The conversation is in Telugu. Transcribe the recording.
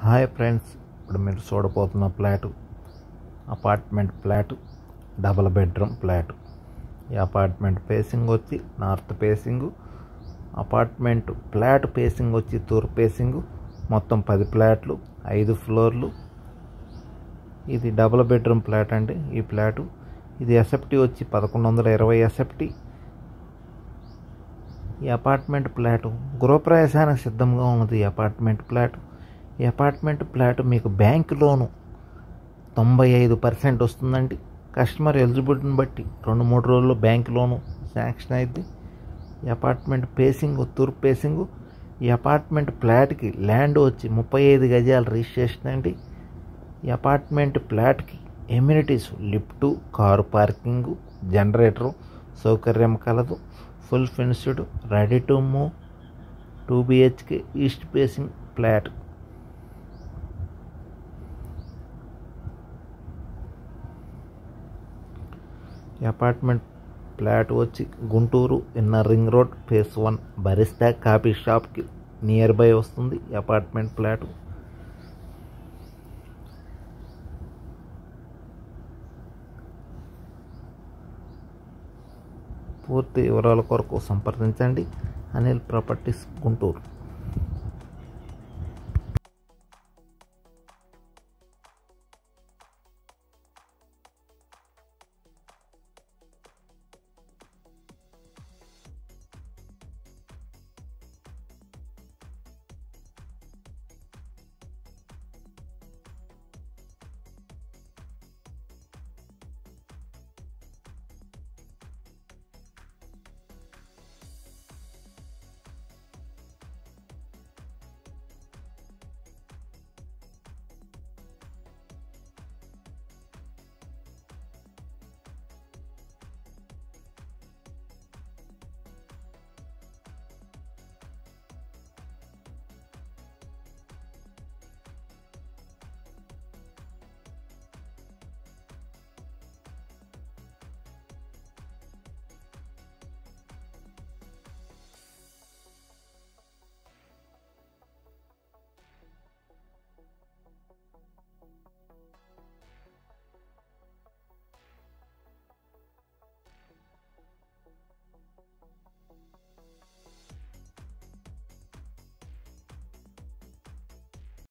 హాయ్ ఫ్రెండ్స్ ఇప్పుడు మీరు చూడబోతున్న flat apartment flat double bedroom flat ఈ అపార్ట్మెంట్ ఫేసింగ్ వచ్చి north facing apartment flat facing వచ్చి తూర్పు ఫేసింగ్ మొత్తం పది ఫ్లాట్లు ఐదు ఫ్లోర్లు ఇది డబుల్ బెడ్రూమ్ ఫ్లాట్ అండి ఈ ఫ్లాటు ఇది ఎస్ఎఫ్టీ వచ్చి పదకొండు వందల ఇరవై ఎస్ఎఫ్టీ ఈ అపార్ట్మెంట్ ఫ్లాటు గృహప్రవేశానికి సిద్ధంగా ఉన్నది ఈ అపార్ట్మెంట్ ఫ్లాట్ ఈ అపార్ట్మెంట్ ఫ్లాట్ మీకు బ్యాంక్ లోను తొంభై ఐదు పర్సెంట్ వస్తుందండి కస్టమర్ ఎలిజిబిలిటీని బట్టి రెండు మూడు రోజుల్లో బ్యాంక్ లోను శాంక్షన్ అయింది ఈ అపార్ట్మెంట్ పేసింగ్ తూర్పు పేసింగ్ ఈ అపార్ట్మెంట్ ఫ్లాట్కి ల్యాండ్ వచ్చి ముప్పై ఐదు గజాల రిజిస్ట్రేషన్ అండి ఈ అపార్ట్మెంట్ ఫ్లాట్కి amenities lift car parking generator సౌకర్యం కలదు full finished ready to move two BHK east facing flat ఈ అపార్ట్మెంట్ ఫ్లాట్ వచ్చి Guntur inner ring road phase one Barista coffee షాప్కి నియర్ బై వస్తుంది ఈ అపార్ట్మెంట్ ఫ్లాట్ పూర్తి వివరాల కొరకు సంప్రదించండి అనిల్ ప్రాపర్టీస్ గుంటూరు